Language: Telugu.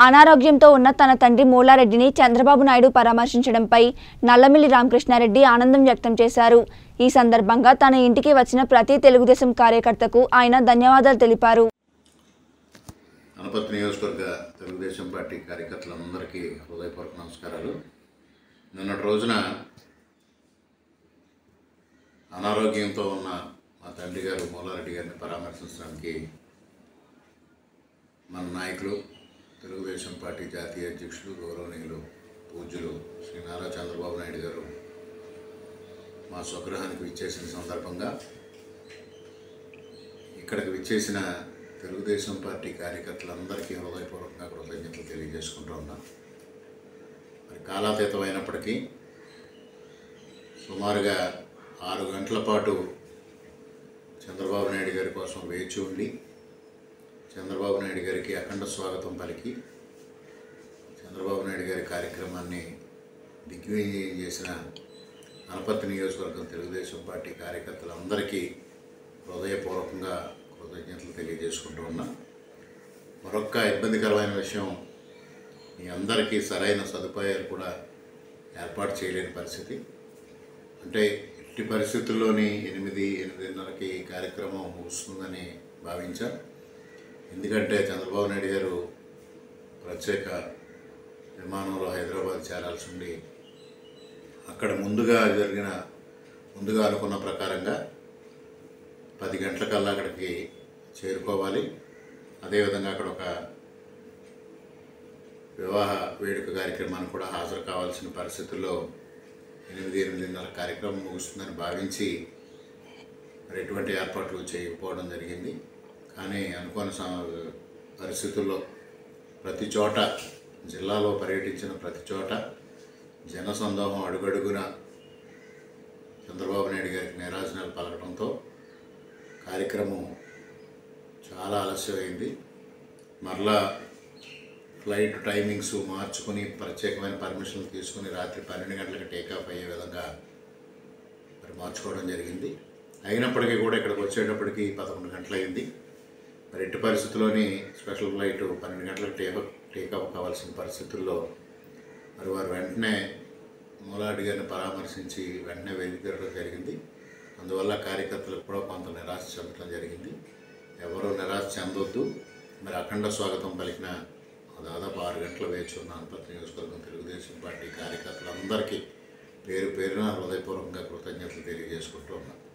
అనారోగ్యంతో ఉన్న తన తండ్రి మూలారెడ్డిని చంద్రబాబు నాయుడు పరామర్శించడంపై నల్లమిల్లి రామకృష్ణారెడ్డి ఆనందం వ్యక్తం చేశారు ఈ సందర్భంగా తన ఇంటికి వచ్చిన ప్రతి తెలుగుదేశం కార్యకర్తకు ఆయన ధన్యవాదాలు తెలిపారు అనపర్తి నియోజకవర్గ తెలుగుదేశం పార్టీ కార్యకర్తలందరికీ హృదయపూర్వక నమస్కారాలు నిన్నటి రోజున అనారోగ్యంతో ఉన్న మా తండ్రి గారు మూలారెడ్డి గారిని పరామర్శించడానికి మన నాయకులు తెలుగుదేశం పార్టీ జాతీయ అధ్యక్షులు గౌరవనీయులు పూజ్యులు శ్రీ నారా చంద్రబాబు నాయుడు గారు మా స్వగృహానికి విచ్చేసిన సందర్భంగా ఇక్కడికి విచ్చేసిన తెలుగుదేశం పార్టీ కార్యకర్తలందరికీ హృదయపూర్వకంగా కృతజ్ఞతలు తెలియజేసుకుంటూ ఉన్నాను మరి కాలాతీతమైనప్పటికీ సుమారుగా ఆరు గంటల పాటు చంద్రబాబు నాయుడు గారి కోసం వేచి ఉండి చంద్రబాబు నాయుడు గారికి అఖండ స్వాగతం పలికి చంద్రబాబు నాయుడు గారి కార్యక్రమాన్ని దిగ్విజయం చేసిన అనపర్తి నియోజకవర్గం తెలుగుదేశం పార్టీ కార్యకర్తలందరికీ హృదయపూర్వకంగా కృతజ్ఞతలు తెలియజేసుకుంటూ ఉన్నా మరొక్క ఇబ్బందికరమైన విషయం మీ అందరికీ సరైన సదుపాయాలు కూడా ఏర్పాటు చేయలేని పరిస్థితి అంటే ఇట్టి పరిస్థితుల్లోని ఎనిమిది ఎనిమిదిన్నరకి ఈ కార్యక్రమం ముగుస్తుందని భావించా ఎందుకంటే చంద్రబాబు నాయుడు గారు ప్రత్యేక విమానంలో హైదరాబాద్ చేరాల్సి ఉండి అక్కడ ముందుగా జరిగిన ముందుగా అనుకున్న ప్రకారంగా పది గంటలకల్లా అక్కడికి చేరుకోవాలి అదేవిధంగా అక్కడ ఒక వివాహ వేడుక కార్యక్రమానికి కూడా హాజరు కావాల్సిన పరిస్థితుల్లో ఎనిమిది ఎనిమిదిన్నర కార్యక్రమం ముగుస్తుందని భావించి మరి ఎటువంటి ఏర్పాట్లు చేయకపోవడం జరిగింది కానీ అనుకోని సమ- పరిస్థితుల్లో ప్రతి చోట జిల్లాలో పర్యటించిన ప్రతి చోట జనసందోహం అడుగడుగున చంద్రబాబు నాయుడు గారికి నీరాజనాలు పలకడంతో కార్యక్రమం చాలా ఆలస్యమైంది మరలా ఫ్లైట్ టైమింగ్స్ మార్చుకుని ప్రత్యేకమైన పర్మిషన్లు తీసుకుని రాత్రి పన్నెండు గంటలకు టేకాఫ్ అయ్యే విధంగా మరి మార్చుకోవడం జరిగింది అయినప్పటికీ కూడా ఇక్కడికి వచ్చేటప్పటికి పదకొండు గంటలు అయింది మరి ఎట్టి పరిస్థితుల్లోని స్పెషల్ ఫ్లైట్ పన్నెండు గంటలకు టేక్ టేకాఫ్ కావాల్సిన పరిస్థితుల్లో మరి వారు వెంటనే మూలాడి గారిని పరామర్శించి వెంటనే వెళ్ళిపోవడం జరిగింది అందువల్ల కార్యకర్తలకు కూడా కొంత నిరాశ చెందడం జరిగింది ఎవరూ నిరాశ చెందొద్దు మరి అఖండ స్వాగతం పలికిన దాదాపు ఆరు గంటల వేచి ఉన్న అనపర్తి నియోజకవర్గం తెలుగుదేశం పార్టీ కార్యకర్తలందరికీ పేరు పేరున హృదయపూర్వకంగా కృతజ్ఞతలు తెలియజేసుకుంటూ ఉన్నాను